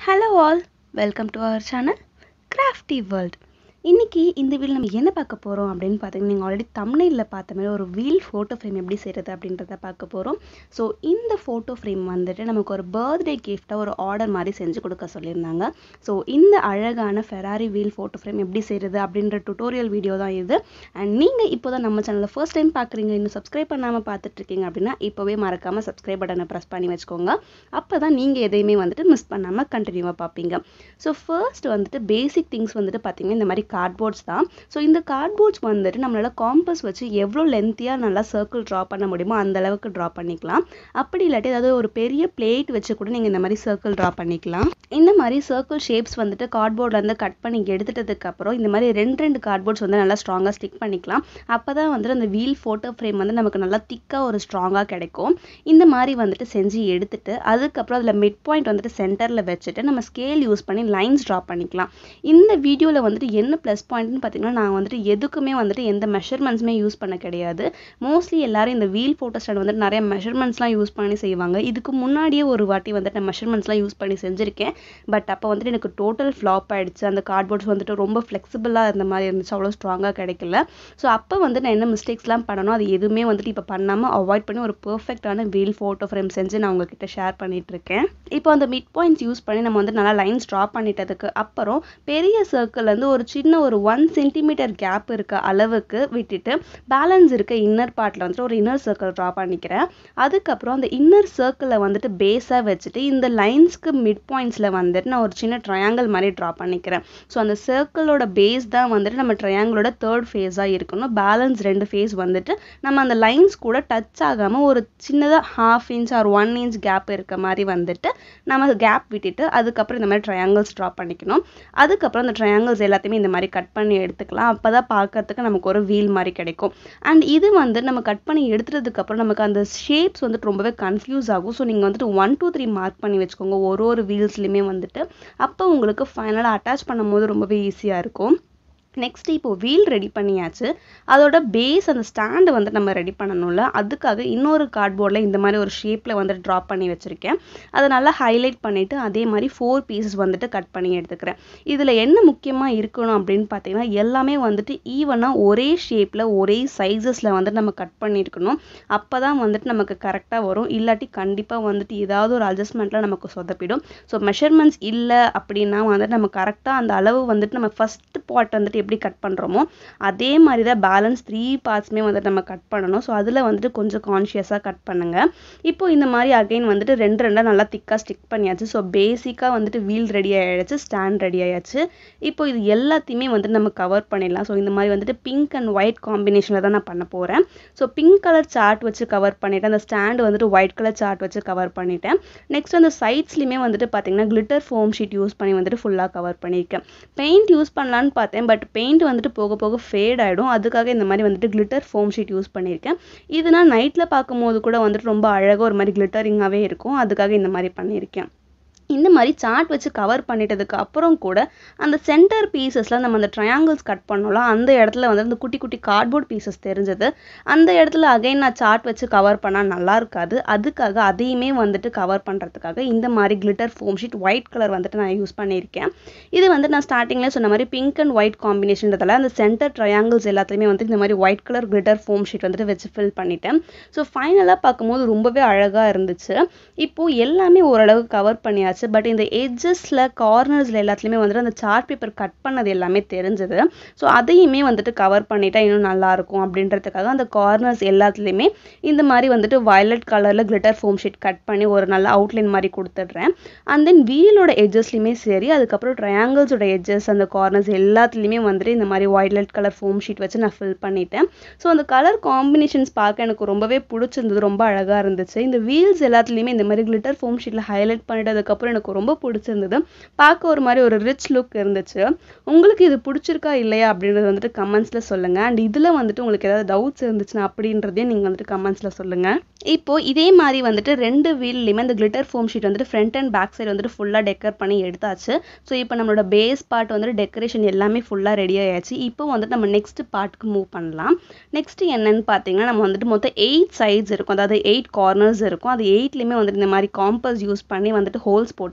hello all welcome to our channel crafty world இன்னைக்கு இந்த video நம்ம என்ன பார்க்க போகிறோம் அப்படின்னு பார்த்தீங்கன்னா நீங்கள் ஆல்ரெடி தமிழில் பார்த்த மாதிரி ஒரு வீல் ஃபோட்டோ ஃப்ரேம் எப்படி செய்கிறது அப்படின்றத பார்க்க போகிறோம் ஸோ இந்த ஃபோட்டோ ஃப்ரேம் வந்துட்டு நமக்கு ஒரு பர்த்டே கிஃப்டாக ஒரு ஆர்டர் மாதிரி செஞ்சு கொடுக்க சொல்லியிருந்தாங்க ஸோ இந்த அழகான ஃபெராரி வீல் ஃபோட்டோ ஃப்ரேம் எப்படி செய்கிறது அப்படின்ற டுட்டோரியல் வீடியோ தான் இது அண்ட் நீங்கள் இப்போ தான் நம்ம சேனலில் ஃபர்ஸ்ட் டைம் பார்க்குறீங்க இன்னும் சப்ஸ்கிரைப் பண்ணாமல் பார்த்துட்ருக்கீங்க அப்படின்னா இப்போவே மறக்காமல் சப்ஸ்கிரைப் பட்டனை ப்ரெஸ் பண்ணி வச்சுக்கோங்க அப்போ தான் நீங்கள் எதையுமே வந்துட்டு மிஸ் பண்ணாமல் கண்டினியூவாக பார்ப்பீங்க ஸோ ஃபர்ஸ்ட் வந்துட்டு பேசிக் திங்ஸ் வந்துட்டு பார்த்தீங்கன்னா இந்த மாதிரி கார்ட்போர்ட்ஸ் தான் ஸோ இந்த கார்ட்போர்ட்ஸ் வந்துட்டு நம்மளால் காம்பஸ் வச்சு எவ்வளோ லென்த்தியாக நல்லா சர்க்கிள் ட்ரா பண்ண முடியுமோ அந்த அளவுக்கு ட்ரா பண்ணிக்கலாம் அப்படி இல்லாட்டி ஏதாவது ஒரு பெரிய பிளேட் வச்சு கூட நீங்கள் இந்த மாதிரி சர்க்கிள் ட்ரா பண்ணிக்கலாம் இந்த மாதிரி சர்க்கிள் ஷேப்ஸ் வந்துட்டு கார்ட்போர்ட்லேருந்து கட் பண்ணி எடுத்துட்டதுக்கு அப்புறம் இந்த மாதிரி ரெண்டு ரெண்டு கார்ட்போர்ட்ஸ் வந்து நல்லா ஸ்ட்ராங்காக ஸ்டிக் பண்ணிக்கலாம் அப்போ தான் வந்துட்டு அந்த வீல் ஃபோட்டோ ஃப்ரேம் வந்து நமக்கு நல்லா திக்காக ஒரு ஸ்ட்ராங்காக கிடைக்கும் இந்த மாதிரி வந்துட்டு செஞ்சு எடுத்துட்டு அதுக்கப்புறம் அதில் மிட் பாயிண்ட் வந்துட்டு சென்டரில் வச்சுட்டு நம்ம ஸ்கேல் யூஸ் பண்ணி லைன்ஸ் ட்ரா பண்ணிக்கலாம் இந்த வீடியோவில் வந்துட்டு என்ன ப்ளஸ் பாயிண்ட்னு பார்த்தீங்கன்னா நான் வந்துட்டு எதுக்குமே வந்துட்டு எந்த மெஷர்மெண்ட்ஸுமே யூஸ் பண்ண கிடையாது மோஸ்ட்லி எல்லாரும் இந்த வீல் ஃபோட்டோ ஸ்டாண்ட் வந்துட்டு நிறைய மெஷர்மெண்ட்ஸ்லாம் யூஸ் பண்ணி செய்வாங்க இதுக்கு முன்னாடியே ஒரு வாட்டி வந்துட்டு நான் மெஷர்மெண்ட்ஸ்லாம் யூஸ் பண்ணி செஞ்சுருக்கேன் பட் அப்போ வந்துட்டு எனக்கு டோட்டல் ஃப்ளாப் ஆயிடுச்சு அந்த கார்ட்போர்ட்ஸ் வந்துட்டு ரொம்ப ஃப்ளெக்சிபிளாக இருந்த மாதிரி இருந்துச்சு அவ்வளோ ஸ்ட்ராங்காக கிடைக்கல ஸோ அப்போ வந்து நான் என்ன மிஸ்டேக்ஸ்லாம் பண்ணணும் அது எதுவுமே வந்துட்டு இப்போ பண்ணாமல் அவாய்ட் பண்ணி ஒரு பெர்ஃபெக்டான வீல் ஃபோட்டோ ஃப்ரேம் செஞ்சு நான் உங்ககிட்ட ஷேர் பண்ணிட்டு இருக்கேன் இப்போ அந்த மிட் பாயிண்ட்ஸ் யூஸ் பண்ணி நம்ம வந்து நல்லா லைன்ஸ் ட்ரா பண்ணிட்டதுக்கு அப்புறம் பெரிய சர்க்கிள்லேருந்து ஒரு சின்ன ஒரு ஒன் சென்டிமீட்டர் கேப் இருக்க அளவுக்கு விட்டுட்டு பேலன்ஸ் இருக்க இன்னர் பார்ட்டில் வந்துட்டு ஒரு இன்னர் சர்க்கிள் ட்ரா பண்ணிக்கிறேன் அதுக்கப்புறம் அந்த இன்னர் சர்க்கிளை வந்துட்டு பேஸாக வச்சுட்டு இந்த லைன்ஸ்க்கு மிட் பாயிண்ட்ஸில் வந்துட்டு நான் ஒரு சின்ன ட்ரையாங்கிள் மாதிரி ட்ரா பண்ணிக்கிறேன் ஸோ அந்த சர்க்கிளோட பேஸ் தான் வந்துட்டு நம்ம ட்ரையாங்கிளோட தேர்ட் ஃபேஸாக இருக்கணும் பேலன்ஸ் ரெண்டு ஃபேஸ் வந்துட்டு நம்ம அந்த லைன்ஸ் கூட டச் ஆகாமல் ஒரு சின்னதாக half inch or one inch gap இருக்க மாதிரி வந்துட்டு நம்ம கேப் விட்டுட்டு அதுக்கப்புறம் இந்த மாதிரி ட்ரையாங்கிள்ஸ் ட்ரா பண்ணிக்கணும் அதுக்கப்புறம் அந்த ட்ரையாங்கிள்ஸ் எல்லாத்தையுமே இந்த மாதிரி கட் பண்ணி எடுத்துக்கலாம் அப்போ தான் பார்க்கறதுக்கு நமக்கு ஒரு வீல் மாதிரி கிடைக்கும் அண்ட் இது வந்து நம்ம கட் பண்ணி எடுத்துட்டதுக்கப்புறம் நமக்கு அந்த ஷேப்ஸ் வந்துட்டு ரொம்பவே கன்ஃபியூஸ் ஆகும் ஸோ நீங்கள் வந்துட்டு ஒன் டூ த்ரீ மார்க் பண்ணி வச்சுக்கோங்க ஒரு ஒரு வீல்ஸ்லையுமே வந்துட்டு அப்போ உங்களுக்கு ஃபைனலாக அட்டாச் பண்ணும்போது ரொம்பவே ஈஸியாக இருக்கும் நெக்ஸ்ட் இப்போ வீல் ரெடி பண்ணியாச்சு அதோட பேஸ் அந்த ஸ்டாண்டு வந்து நம்ம ரெடி பண்ணணும்ல அதுக்காக இன்னொரு கார்ட்போர்டில் இந்த மாதிரி ஒரு ஷேப்பில் வந்து ட்ரா பண்ணி வச்சுருக்கேன் அதை நல்லா ஹைலைட் பண்ணிவிட்டு அதே மாதிரி ஃபோர் பீசஸ் வந்துட்டு கட் பண்ணி எடுத்துக்கிறேன் இதில் என்ன முக்கியமாக இருக்கணும் அப்படின்னு பார்த்தீங்கன்னா எல்லாமே வந்துட்டு ஈவனாக ஒரே ஷேப்பில் ஒரே சைஸஸில் வந்துட்டு நம்ம கட் பண்ணியிருக்கணும் அப்போ தான் வந்துட்டு நமக்கு கரெக்டாக வரும் இல்லாட்டி கண்டிப்பாக வந்துட்டு ஏதாவது ஒரு அட்ஜஸ்ட்மெண்ட்டில் நமக்கு சொதப்பிடும் ஸோ மெஷர்மெண்ட்ஸ் இல்லை அப்படின்னா வந்துட்டு நம்ம கரெக்டாக அந்த அளவு வந்துட்டு நம்ம ஃபஸ்ட் பார்ட் வந்துட்டு எப்படி கட் பண்ணுறோமோ அதே மாதிரி தான் பேலன்ஸ் த்ரீ பார்ட்ஸுமே வந்துட்டு நம்ம கட் பண்ணணும் ஸோ அதில் வந்துட்டு கொஞ்சம் கான்ஷியஸாக கட் பண்ணுங்கள் இப்போ இந்த மாதிரி அகைன் வந்துட்டு ரெண்டு ரெண்டாக நல்லா திக்காக ஸ்டிக் பண்ணியாச்சு ஸோ பேசிக்காக வந்துட்டு வீல் ரெடி ஆகிடுச்சு ஸ்டாண்ட் ரெடி ஆயாச்சு இப்போ இது எல்லாத்தையுமே வந்துட்டு நம்ம கவர் பண்ணிடலாம் ஸோ இந்த மாதிரி வந்துட்டு பிங்க் அண்ட் ஒயிட் காம்பினேஷனில் தான் நான் பண்ண போகிறேன் ஸோ பிங்க் கலர் சார்ட் வச்சு கவர் பண்ணிவிட்டேன் அந்த ஸ்டாண்டு வந்துட்டு ஒயிட் கலர் சார்ட் வச்சு கவர் பண்ணிட்டேன் நெக்ஸ்ட் அந்த சைட்ஸ்லையுமே வந்துட்டு பார்த்தீங்கன்னா கிளிட்டர் ஃபோம் ஷீட் யூஸ் பண்ணி வந்துட்டு ஃபுல்லாக கவர் பண்ணியிருக்கேன் பெயிண்ட் யூஸ் பண்ணலான்னு பார்த்தேன் பட் பெயிண்ட் வந்துட்டு போக போக ஃபேட் ஆகிடும் அதுக்காக இந்த மாதிரி வந்துட்டு கிளிட்டர் ஃபோம் ஷீட் யூஸ் பண்ணியிருக்கேன் இது நான் நைட்டில் பார்க்கும்போது கூட வந்துட்டு ரொம்ப அழகாக ஒரு மாதிரி கிளிட்டரிங்காகவே இருக்கும் அதுக்காக இந்த மாதிரி பண்ணியிருக்கேன் இந்த மாதிரி சார்ட் வச்சு கவர் பண்ணிட்டதுக்கு அப்புறம் கூட அந்த சென்டர் பீசஸில் நம்ம அந்த ட்ரையாங்கிள்ஸ் கட் பண்ணோம்ல அந்த இடத்துல வந்து அந்த குட்டி குட்டி கார்ட்போர்ட் பீசஸ் தெரிஞ்சது அந்த இடத்துல அகைன் நான் சார்ட் வச்சு கவர் பண்ணால் நல்லா இருக்காது அதுக்காக அதையுமே வந்துட்டு கவர் பண்ணுறதுக்காக இந்த மாதிரி glitter foam sheet white colour வந்துட்டு நான் யூஸ் பண்ணியிருக்கேன் இது வந்து நான் ஸ்டார்டிங்லேயே சொன்ன மாதிரி பிங்க் அண்ட் ஒயிட் காம்பினேஷன்றதால அந்த சென்டர் ட்ரையாங்கிள்ஸ் எல்லாத்துலேயுமே வந்து இந்த மாதிரி white colour glitter foam sheet வந்துட்டு வச்சு ஃபில் பண்ணிட்டேன் ஸோ ஃபைனலாக பார்க்கும்போது ரொம்பவே அழகாக இருந்துச்சு இப்போது எல்லாமே ஓரளவுக்கு கவர் பண்ணியாச்சு பட் இந்த எட்ஜஸில் கார்னர்ஸில் எல்லாத்துலேயுமே வந்துட்டு அந்த சார்ட் பேப்பர் கட் பண்ணது எல்லாமே தெரிஞ்சது ஸோ அதையுமே வந்துட்டு கவர் பண்ணிட்டா இன்னும் நல்லாயிருக்கும் அப்படின்றதுக்காக அந்த கார்னர்ஸ் எல்லாத்துலேயுமே இந்த மாதிரி வந்துட்டு வயலட் கலரில் கிளிட்டர் ஃபோம் ஷீட் கட் பண்ணி ஒரு நல்ல அவுட்லைன் மாதிரி கொடுத்துட்றேன் அண்ட் தென் வீலோட எட்ஜஸ்லையுமே சரி அதுக்கப்புறம் ட்ரையாங்கிள்ஸோட எட்ஜஸ் அந்த கார்னர்ஸ் எல்லாத்துலேயுமே வந்துட்டு இந்த மாதிரி வயலட் கலர் ஃபோம் ஷீட் வச்சு நான் ஃபில் பண்ணிட்டேன் ஸோ அந்த கலர் காம்பினேஷன்ஸ் பார்க்க எனக்கு ரொம்பவே பிடிச்சிருந்தது ரொம்ப அழகாக இருந்துச்சு இந்த வீல்ஸ் எல்லாத்துலேயுமே இந்த மாதிரி கிளிட்டர் ஃபோம் ஷீட்டில் ஹைலைட் பண்ணிட்டதுக்கப்புறம் எனக்கு ரொம்ப பிடிச்சிருந்தது பார்க்க ஒரு மாதிரி ஒரு ரிச் லுக் இருந்துச்சு உங்களுக்கு இது பிடிச்சிருக்கா இல்லையா அப்படின்றது வந்துட்டு கமெண்ட்ஸில் சொல்லுங்கள் அண்ட் இதில் வந்துட்டு உங்களுக்கு ஏதாவது டவுட்ஸ் இருந்துச்சுன்னா அப்படின்றதையும் நீங்கள் வந்துட்டு கமெண்ட்ஸில் சொல்லுங்கள் இப்போ இதே மாதிரி வந்துட்டு ரெண்டு வீல்லையுமே அந்த கிளிட்டர் ஃபோம் ஷீட் வந்துட்டு ஃப்ரண்ட் அண்ட் பேக் சைடு வந்துட்டு ஃபுல்லாக டெக்கர் பண்ணி எடுத்தாச்சு ஸோ இப்போ நம்மளோட பேஸ் பார்ட் வந்துட்டு டெக்கரேஷன் எல்லாமே ஃபுல்லாக ரெடி ஆயாச்சு இப்போ வந்துட்டு நம்ம நெக்ஸ்ட் பார்ட்டுக்கு மூவ் பண்ணலாம் நெக்ஸ்ட் என்னன்னு பார்த்தீங்கன்னா நம்ம வந்துட்டு மொத்தம் எயிட் சைட்ஸ் இருக்கும் அதாவது எயிட் கார்னர்ஸ் இருக்கும் அது எயிட்லேயுமே வந்துட்டு இந்த மாதிரி காம்பஸ் யூஸ் பண்ணி வந்துட்டு ஹோல்ஸ் போட்டுக்கலாம்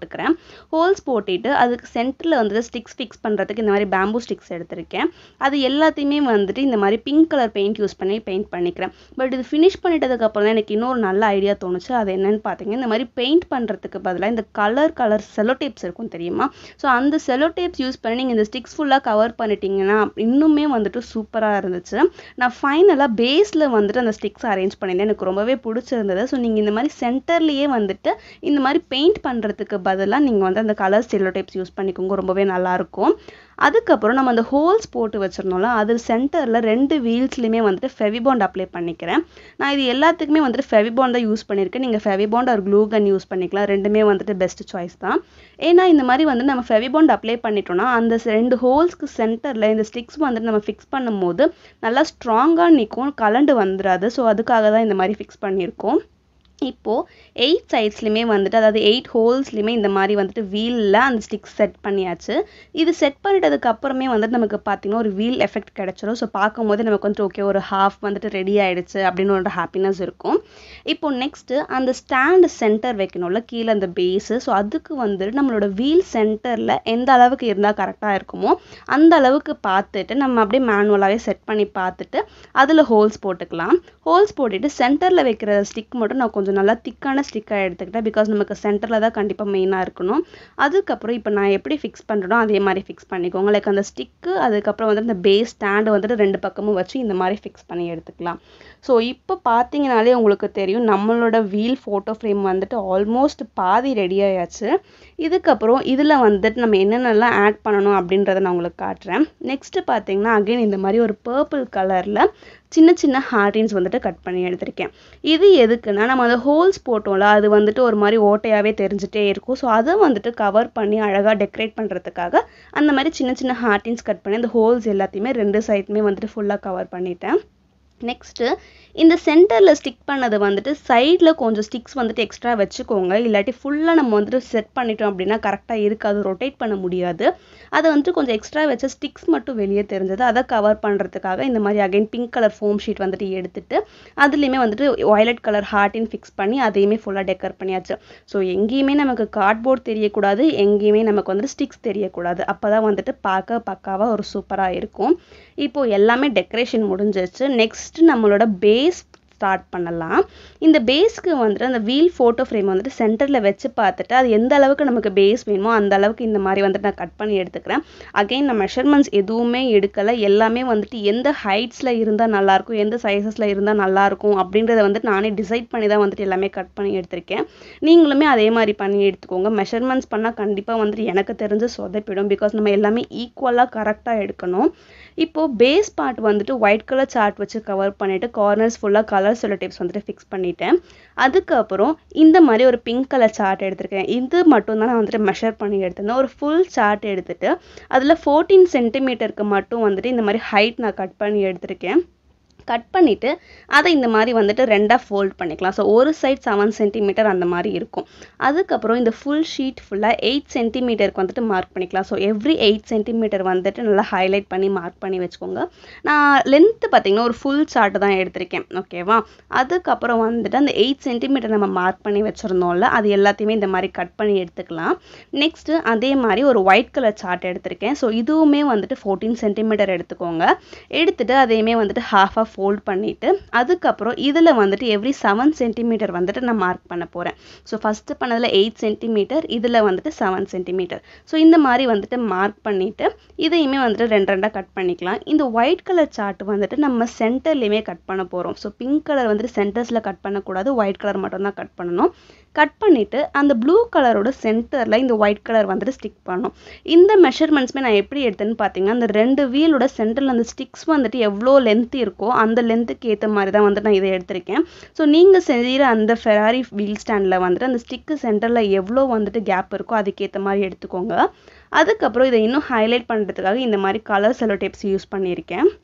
போட்டுக்கிறேன் ஹோல்ஸ் போட்டுட்டு அதுக்கு சென்டரில் வந்துட்டு ஸ்டிக்ஸ் ஃபிக்ஸ் பண்ணுறதுக்கு இந்த மாதிரி பேம்பூ ஸ்டிக்ஸ் எடுத்திருக்கேன் அது எல்லாத்தையுமே வந்துட்டு இந்த மாதிரி பிங்க் கலர் பெயிண்ட் யூஸ் பண்ணி பெயிண்ட் பண்ணிக்கிறேன் பட் இது ஃபினிஷ் பண்ணிட்டதுக்கப்புறம் தான் எனக்கு இன்னொரு நல்ல ஐடியா தோணுச்சு அது என்னன்னு பார்த்தீங்கன்னா இந்த மாதிரி பெயிண்ட் பண்ணுறதுக்கு பதிலாக இந்த கலர் கலர் செலோ டேப்ஸ் இருக்கும் தெரியுமா ஸோ அந்த செலோ டேப்ஸ் யூஸ் பண்ணி நீங்கள் இந்த ஸ்டிக்ஸ் ஃபுல்லாக கவர் பண்ணிட்டீங்கன்னா இன்னுமே வந்துட்டு சூப்பராக இருந்துச்சு நான் ஃபைனலாக பேஸில் வந்துட்டு அந்த ஸ்டிக்ஸ் அரேஞ்ச் பண்ணியிருந்தேன் எனக்கு ரொம்பவே பிடிச்சிருந்தது ஸோ நீங்கள் இந்த மாதிரி சென்டர்லேயே வந்துட்டு இந்த மாதிரி பெயிண்ட் பண்ணுறதுக்கு பதிலாக நீங்கள் வந்து அந்த கலர் செல்லோ டேப்ஸ் யூஸ் பண்ணிக்கோங்க ரொம்பவே நல்லாயிருக்கும் அதுக்கப்புறம் நம்ம அந்த ஹோல்ஸ் போட்டு வச்சிருந்தோம்ல அது சென்டரில் ரெண்டு வீல்ஸ்லையுமே வந்துட்டு ஃபெவிபாண்ட் அப்ளை பண்ணிக்கிறேன் நான் இது எல்லாத்துக்குமே வந்துட்டு ஃபெவிபாண்ட் தான் யூஸ் பண்ணியிருக்கேன் நீங்கள் ஃபெவிபாண்ட் ஒரு க்ளூ கன் யூஸ் பண்ணிக்கலாம் ரெண்டுமே வந்துட்டு பெஸ்ட் சாய்ஸ் தான் ஏன்னா இந்த மாதிரி வந்து நம்ம ஃபெவிபாண்ட் அப்ளை பண்ணிட்டோம்னா அந்த ரெண்டு ஹோல்ஸ்க்கு சென்டரில் இந்த ஸ்டிக்ஸ் வந்துட்டு நம்ம ஃபிக்ஸ் பண்ணும்போது நல்லா ஸ்ட்ராங்காக நிற்கும் கலண்டு வந்துடாது ஸோ அதுக்காக தான் இந்த மாதிரி ஃபிக்ஸ் பண்ணியிருக்கோம் இப்போது எயிட் சைட்ஸ்லையுமே வந்துட்டு அதாவது எயிட் ஹோல்ஸ்லையுமே இந்த மாதிரி வந்துட்டு வீலில் அந்த ஸ்டிக்ஸ் செட் பண்ணியாச்சு இது செட் பண்ணிட்டதுக்கு அப்புறமே வந்துட்டு நமக்கு பார்த்தீங்கன்னா ஒரு வீல் எஃபெக்ட் கிடச்சிரும் ஸோ பார்க்கும்போது நமக்கு வந்துட்டு ஓகே ஒரு ஹாஃப் வந்துட்டு ரெடி ஆயிடுச்சு அப்படின்னு ஒரு ஹாப்பினஸ் இருக்கும் இப்போ நெக்ஸ்ட்டு அந்த ஸ்டாண்ட் சென்டர் வைக்கணும்ல கீழே அந்த பேஸு ஸோ அதுக்கு வந்துட்டு நம்மளோட வீல் சென்டரில் எந்த அளவுக்கு இருந்தால் கரெக்டாக இருக்குமோ அந்த அளவுக்கு பார்த்துட்டு நம்ம அப்படியே மேனுவலாகவே செட் பண்ணி பார்த்துட்டு அதில் ஹோல்ஸ் போட்டுக்கலாம் ஹோல்ஸ் போட்டுட்டு சென்டரில் வைக்கிற ஸ்டிக் மட்டும் நான் கொஞ்சம் நல்லா திக்கான ஸ்டிக்காக எடுத்துக்கிட்டேன் பிகாஸ் நமக்கு சென்டரில் தான் கண்டிப்பாக மெயினாக இருக்கணும் அதுக்கப்புறம் இப்போ நான் எப்படி ஃபிக்ஸ் பண்ணுறனோ அதே மாதிரி ஃபிக்ஸ் பண்ணிக்கோங்க லைக் அந்த ஸ்டிக்கு அதுக்கப்புறம் வந்துட்டு இந்த பேஸ் ஸ்டாண்டு வந்துட்டு ரெண்டு பக்கமும் வச்சு இந்த மாதிரி ஃபிக்ஸ் பண்ணி எடுத்துக்கலாம் ஸோ இப்போ பார்த்தீங்கனாலே உங்களுக்கு தெரியும் நம்மளோட வீல் ஃபோட்டோ ஃப்ரேம் வந்துட்டு ஆல்மோஸ்ட் பாதி ரெடி ஆயாச்சு இதுக்கப்புறம் இதில் வந்துட்டு நம்ம என்னென்னலாம் ஆட் பண்ணணும் அப்படின்றத நான் உங்களுக்கு காட்டுறேன் நெக்ஸ்ட்டு பார்த்தீங்கன்னா அகைன் இந்த மாதிரி ஒரு பர்பிள் கலரில் சின்ன சின்ன ஹார்டின்ஸ் வந்துட்டு கட் பண்ணி எடுத்திருக்கேன் இது எதுக்குன்னா நம்ம அந்த ஹோல்ஸ் போட்டோம்ல அது வந்துட்டு ஒரு மாதிரி ஓட்டையாகவே தெரிஞ்சுட்டே இருக்கும் ஸோ அதை வந்துட்டு கவர் பண்ணி அழகாக டெக்கரேட் பண்ணுறதுக்காக அந்த மாதிரி சின்ன சின்ன ஹார்டின்ஸ் கட் பண்ணி அந்த ஹோல்ஸ் எல்லாத்தையுமே ரெண்டு சைடுமே வந்துட்டு ஃபுல்லாக கவர் பண்ணிட்டேன் நெக்ஸ்ட்டு இந்த சென்டரில் ஸ்டிக் பண்ணது வந்துட்டு சைடில் கொஞ்சம் ஸ்டிக்ஸ் வந்துட்டு எக்ஸ்ட்ரா வச்சுக்கோங்க இல்லாட்டி ஃபுல்லாக நம்ம வந்துட்டு செட் பண்ணிட்டோம் அப்படின்னா கரெக்டாக இருக்காது ரொட்டேட் பண்ண முடியாது அதை வந்துட்டு கொஞ்சம் எக்ஸ்ட்ரா வச்ச ஸ்டிக்ஸ் மட்டும் வெளியே தெரிஞ்சது அதை கவர் பண்ணுறதுக்காக இந்த மாதிரி again pink colour foam sheet வந்துட்டு எடுத்துட்டு அதுலேயுமே வந்துட்டு வயலட் கலர் ஹார்ட்டின் ஃபிக்ஸ் பண்ணி அதையுமே ஃபுல்லாக டெக்கர் பண்ணியாச்சு ஸோ எங்கேயுமே நமக்கு கார்ட்போர்ட் தெரியக்கூடாது எங்கேயுமே நமக்கு வந்துட்டு ஸ்டிக்ஸ் தெரியக்கூடாது அப்போ தான் வந்துட்டு பார்க்க பக்காவாக ஒரு சூப்பராக இருக்கும் இப்போ எல்லாமே டெக்கரேஷன் முடிஞ்சிருச்சு நெக்ஸ்ட் நம்மளோட பேஸ் ஸ்டார்ட் பண்ணலாம் இந்த பேஸ்க்கு வந்துட்டு அந்த வீல் ஃபோட்டோ ஃப்ரேம் வந்துட்டு சென்டரில் வச்சு பார்த்துட்டு அது எந்த அளவுக்கு நமக்கு பேஸ் வேணுமோ அந்த அளவுக்கு இந்த மாதிரி வந்துட்டு நான் கட் பண்ணி எடுத்துக்கிறேன் அகைன் நான் மெஷர்மெண்ட்ஸ் எதுவுமே எடுக்கலை எல்லாமே வந்துட்டு எந்த ஹைட்ஸில் இருந்தால் நல்லாயிருக்கும் எந்த சைஸஸில் இருந்தால் நல்லாயிருக்கும் அப்படின்றத வந்துட்டு நானே டிசைட் பண்ணி தான் வந்துட்டு எல்லாமே கட் பண்ணி எடுத்திருக்கேன் நீங்களுமே அதே மாதிரி பண்ணி எடுத்துக்கோங்க மெஷர்மெண்ட்ஸ் பண்ணால் கண்டிப்பாக வந்துட்டு எனக்கு தெரிஞ்சு சொதப்பிடும் பிகாஸ் நம்ம எல்லாமே ஈக்குவலாக கரெக்டாக எடுக்கணும் இப்போது பேஸ் பார்ட் வந்துட்டு ஒயிட் கலர் சார்ட் வச்சு கவர் பண்ணிவிட்டு கார்னர்ஸ் ஃபுல்லாக கலர் செலோ டேப்ஸ் வந்துட்டு ஃபிக்ஸ் பண்ணிட்டேன் அதுக்கப்புறம் இந்த மாதிரி ஒரு பிங்க் கலர் சார்ட் எடுத்திருக்கேன் இது மட்டும் தான் நான் வந்துட்டு மெஷர் பண்ணி எடுத்திருந்தேன் ஒரு ஃபுல் சார்ட் எடுத்துட்டு அதில் ஃபோர்டீன் சென்டிமீட்டருக்கு மட்டும் வந்துட்டு இந்த மாதிரி ஹைட் நான் கட் பண்ணி எடுத்திருக்கேன் கட் பண்ணிவிட்டு அதை இந்த மாதிரி வந்துட்டு ரெண்டாக ஃபோல்ட் பண்ணிக்கலாம் ஸோ ஒரு சைட் செவன் சென்டிமீட்டர் அந்த மாதிரி இருக்கும் அதுக்கப்புறம் இந்த ஃபுல் ஷீட் ஃபுல்லாக எயிட் சென்டிமீட்டருக்கு வந்துட்டு மார்க் பண்ணிக்கலாம் ஸோ எவ்ரி எயிட் சென்டிமீட்டர் வந்துட்டு நல்லா ஹைலைட் பண்ணி மார்க் பண்ணி வச்சுக்கோங்க நான் லென்த்து பார்த்தீங்கன்னா ஒரு ஃபுல் சார்ட்டு தான் எடுத்திருக்கேன் ஓகேவா அதுக்கப்புறம் வந்துட்டு அந்த எயிட் சென்டிமீட்டர் நம்ம மார்க் பண்ணி வச்சுருந்தோம்ல அது எல்லாத்தையுமே இந்த மாதிரி கட் பண்ணி எடுத்துக்கலாம் நெக்ஸ்ட்டு அதே மாதிரி ஒரு ஒயிட் கலர் சார்ட் எடுத்திருக்கேன் ஸோ இதுவுமே வந்துட்டு ஃபோர்டீன் சென்டிமீட்டர் எடுத்துக்கோங்க எடுத்துட்டு அதையுமே வந்துட்டு ஹாஃப் ஆஃப் ஃபோல்ட் பண்ணிவிட்டு அதுக்கப்புறம் இதில் வந்துட்டு எவ்ரி செவன் சென்டிமீட்டர் வந்துட்டு நான் மார்க் பண்ண போகிறேன் ஸோ ஃபஸ்ட்டு பண்ணதில் எயிட் சென்டிமீட்டர் இதில் வந்துட்டு செவன் சென்டிமீட்டர் ஸோ இந்த மாதிரி வந்துட்டு மார்க் பண்ணிவிட்டு இதையுமே வந்துட்டு ரெண்டு ரெண்டாக கட் பண்ணிக்கலாம் இந்த ஒயிட் கலர் சார்ட் வந்துட்டு நம்ம சென்டர்லேயுமே கட் பண்ண போகிறோம் ஸோ பிங்க் கலர் வந்துட்டு சென்டர்ஸில் கட் பண்ணக்கூடாது ஒயிட் கலர் மட்டும் தான் கட் பண்ணணும் கட் பண்ணிவிட்டு அந்த ப்ளூ கலரோட சென்டரில் இந்த ஒயிட் கலர் வந்துட்டு ஸ்டிக் பண்ணணும் இந்த மெஷர்மெண்ட்ஸுமே நான் எப்படி எடுத்தேன்னு பார்த்தீங்கன்னா அந்த ரெண்டு வீலோட சென்டரில் அந்த ஸ்டிக்ஸ் வந்துட்டு எவ்வளோ லென்த் இருக்கோ அந்த லென்த்துக்கு ஏற்ற மாதிரி தான் வந்துட்டு நான் இதை எடுத்திருக்கேன் ஸோ நீங்கள் செய்கிற அந்த ஃபெராரி வீல் ஸ்டாண்டில் வந்துட்டு அந்த ஸ்டிக்கு சென்டரில் எவ்வளோ வந்துட்டு கேப் இருக்கோ அதுக்கேற்ற மாதிரி எடுத்துக்கோங்க அதுக்கப்புறம் இதை இன்னும் ஹைலைட் பண்ணுறதுக்காக இந்த மாதிரி கலர் செலோ டேப்ஸ் யூஸ் பண்ணியிருக்கேன்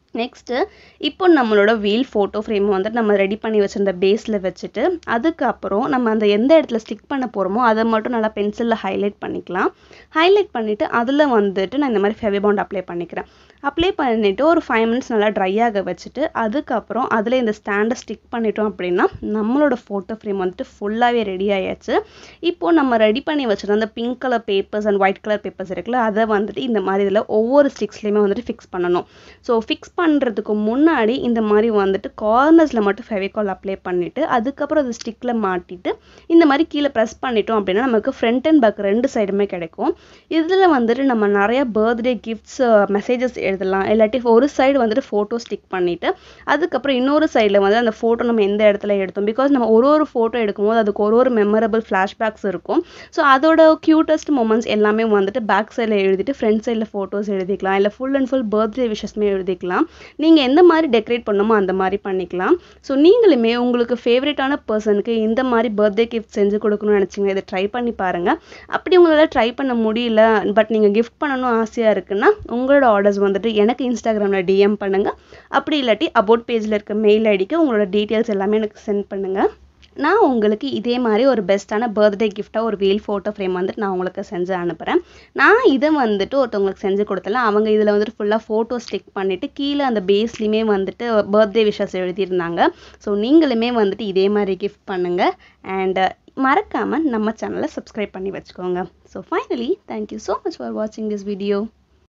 நெக்ஸ்ட்டு இப்போ நம்மளோட வீல் ஃபோட்டோ ஃப்ரேம் வந்துட்டு நம்ம ரெடி பண்ணி வச்சிருந்த பேஸில் வச்சுட்டு அதுக்கப்புறம் நம்ம அந்த எந்த இடத்துல ஸ்டிக் பண்ண போகிறோமோ அதை மட்டும் நல்லா பென்சிலில் ஹைலைட் பண்ணிக்கலாம் ஹைலைட் பண்ணிவிட்டு அதில் வந்துட்டு நான் இந்த மாதிரி ஃபெவிபாண்ட் அப்ளை பண்ணிக்கிறேன் அப்ளை பண்ணிவிட்டு ஒரு ஃபைவ் மினிட்ஸ் நல்லா ட்ரை ஆக வச்சுட்டு அதுக்கப்புறம் அதில் இந்த ஸ்டாண்டை ஸ்டிக் பண்ணிட்டோம் அப்படின்னா நம்மளோட ஃபோட்டோ ஃப்ரேம் வந்துட்டு ஃபுல்லாகவே ரெடி ஆயாச்சு இப்போது நம்ம ரெடி பண்ணி வச்சுருந்த அந்த pink colour papers and white colour papers இருக்குல்ல அதை வந்துட்டு இந்த மாதிரி இதில் ஒவ்வொரு ஸ்டிக்ஸ்லையுமே வந்துட்டு ஃபிக்ஸ் பண்ணணும் ஸோ ஃபிக்ஸ் பண்ணுறதுக்கு முன்னாடி இந்த மாதிரி வந்துட்டு கார்னர்ஸில் மட்டும் ஃபெவிகால் அப்ளை பண்ணிவிட்டு அதுக்கப்புறம் அது ஸ்டிக்கில் மாட்டிட்டு இந்த மாதிரி கீழே ப்ரெஸ் பண்ணிட்டோம் அப்படின்னா நமக்கு ஃப்ரண்ட் அண்ட் பேக் ரெண்டு சைடுமே கிடைக்கும் இதில் வந்துட்டு நம்ம நிறைய பர்த்டே கிஃப்ட்ஸ் மெசேஜஸ் எழுதலாம் இல்லாட்டி ஒரு சைடு வந்துட்டு ஃபோட்டோ ஸ்டிக் பண்ணிவிட்டு அதுக்கப்புறம் இன்னொரு சைடில் வந்து அந்த ஃபோட்டோ நம்ம எந்த இடத்துல எடுத்தோம் பிகாஸ் நம்ம ஒரு ஒரு ஃபோட்டோ எடுக்கும்போது அதுக்கு ஒரு ஒரு மெமரபிள் ஃப்ளாஷ்பேக்ஸ் இருக்கும் ஸோ அதோட க்யூட்டஸ்ட் மூமெண்ட்ஸ் எல்லாமே வந்துட்டு பேக் சைடில் எழுதிட்டு ஃப்ரண்ட் சைடில் ஃபோட்டோஸ் எழுதிக்கலாம் இல்லை ஃபுல் அண்ட் ஃபுல் பர்த்டே விஷஸ்மே எழுதிக்கலாம் நீங்கள் எந்த மாதிரி டெக்கரேட் பண்ணணுமோ அந்த மாதிரி பண்ணிக்கலாம் ஸோ நீங்களுமே உங்களுக்கு ஃபேவரட்டான பர்சனுக்கு இந்த மாதிரி பர்த்டே கிஃப்ட் செஞ்சு கொடுக்கணும்னு நினச்சிங்க இதை ட்ரை பண்ணி பாருங்கள் அப்படி உங்களால் ட்ரை பண்ண முடியல பட் நீங்கள் கிஃப்ட் பண்ணணும் ஆசையாக இருக்குன்னா உங்களோட ஆர்டர்ஸ் வந்துட்டு எனக்கு இன்ஸ்டாகிராமில் டிஎம் பண்ணுங்கள் அப்படி இல்லாட்டி அபவுட் பேஜில் இருக்க மெயில் ஐடிக்கு உங்களோட டீட்டெயில்ஸ் எல்லாமே எனக்கு சென்ட் பண்ணுங்கள் நான் உங்களுக்கு இதே மாதிரி ஒரு பெஸ்ட்டான பர்த்டே கிஃப்டாக ஒரு வீல் ஃபோட்டோ ஃப்ரேம் வந்துட்டு நான் உங்களுக்கு செஞ்சு அனுப்புகிறேன் நான் இதை வந்துட்டு ஒருத்தவங்களுக்கு செஞ்சு கொடுத்தல அவங்க இதில் வந்துட்டு ஃபுல்லாக ஃபோட்டோ ஸ்டிக் பண்ணிவிட்டு கீழே அந்த பேஸ்லேயுமே வந்துட்டு பர்த்டே விஷஸ் எழுதியிருந்தாங்க ஸோ நீங்களுமே வந்துட்டு இதே மாதிரி கிஃப்ட் பண்ணுங்கள் அண்ட் மறக்காமல் நம்ம சேனலை சப்ஸ்கிரைப் பண்ணி வச்சுக்கோங்க so finally thank you so much for வாட்சிங் திஸ் வீடியோ